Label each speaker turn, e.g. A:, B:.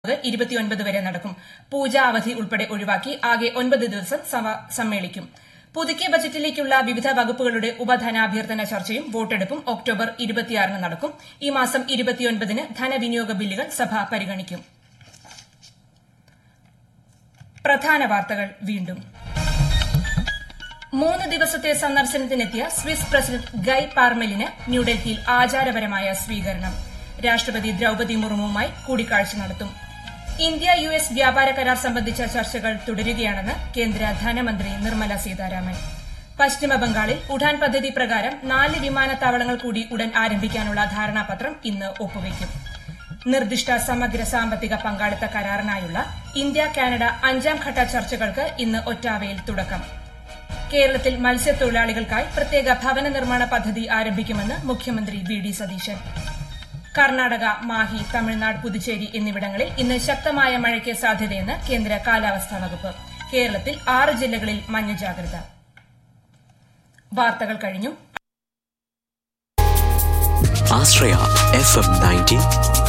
A: ഇരുപത്തിയൊൻപത് വരെ നടക്കും പൂജാ അവധി ഉൾപ്പെടെ ഒഴിവാക്കി ആകെ ഒൻപത് ദിവസം സഭ സമ്മേളിക്കും പുതുക്കിയ ബജറ്റിലേക്കുള്ള വിവിധ വകുപ്പുകളുടെ ഉപധനാഭ്യർത്ഥന ചർച്ചയും വോട്ടെടുപ്പും ഒക്ടോബർ ഇരുപത്തിയാറിന് നടക്കും ഈ മാസം ഇരുപത്തിയൊൻപതിന് ധനവിനിയോഗ ബില്ലുകൾ സഭ പരിഗണിക്കും പ്രധാന വാർത്തകൾ വീണ്ടും മൂന്ന് ദിവസത്തെ സന്ദർശനത്തിനെത്തിയ സ്വിസ് പ്രസിഡന്റ് ഗൈ പാർമെലിന് ന്യൂഡൽഹിയിൽ ആചാരപരമായ സ്വീകരണം രാഷ്ട്രപതി ദ്രൌപതി മുർമുവുമായി കൂടിക്കാഴ്ച നടത്തും ഇന്ത്യ യു എസ് വ്യാപാര കരാർ സംബന്ധിച്ച ചർച്ചകൾ തുടരുകയാണെന്ന് കേന്ദ്ര ധനമന്ത്രി നിർമ്മല സീതാരാമൻ പശ്ചിമബംഗാളിൽ ഉഡാൻ പദ്ധതി പ്രകാരം നാല് വിമാനത്താവളങ്ങൾ കൂടി ഉടൻ ആരംഭിക്കാനുള്ള ധാരണാപത്രം ഇന്ന് ഒപ്പുവയ്ക്കും നിർദ്ദിഷ്ട സമഗ്ര സാമ്പത്തിക പങ്കാളിത്ത കരാറിനായുള്ള ഇന്ത്യ കാനഡ അഞ്ചാം ഘട്ട ചർച്ചകൾക്ക് ഇന്ന് ഒറ്റാവയിൽ തുടക്കം കേരളത്തിൽ മത്സ്യത്തൊഴിലാളികൾക്കായി പ്രത്യേക ഭവന നിർമ്മാണ പദ്ധതി ആരംഭിക്കുമെന്ന് മുഖ്യമന്ത്രി വി ഡി സതീശൻ കർണാടക മാഹി തമിഴ്നാട് പുതുച്ചേരി എന്നിവിടങ്ങളിൽ ഇന്ന് ശക്തമായ മഴയ്ക്ക് സാധ്യതയെന്ന് കേന്ദ്ര കാലാവസ്ഥാ വകുപ്പ് കേരളത്തിൽ ആറ് ജില്ലകളിൽ മഞ്ഞ ജാഗ്രത വാർത്തകൾ കഴിഞ്ഞു
B: ആശ്രയ എഫ് എം നയൻറ്റി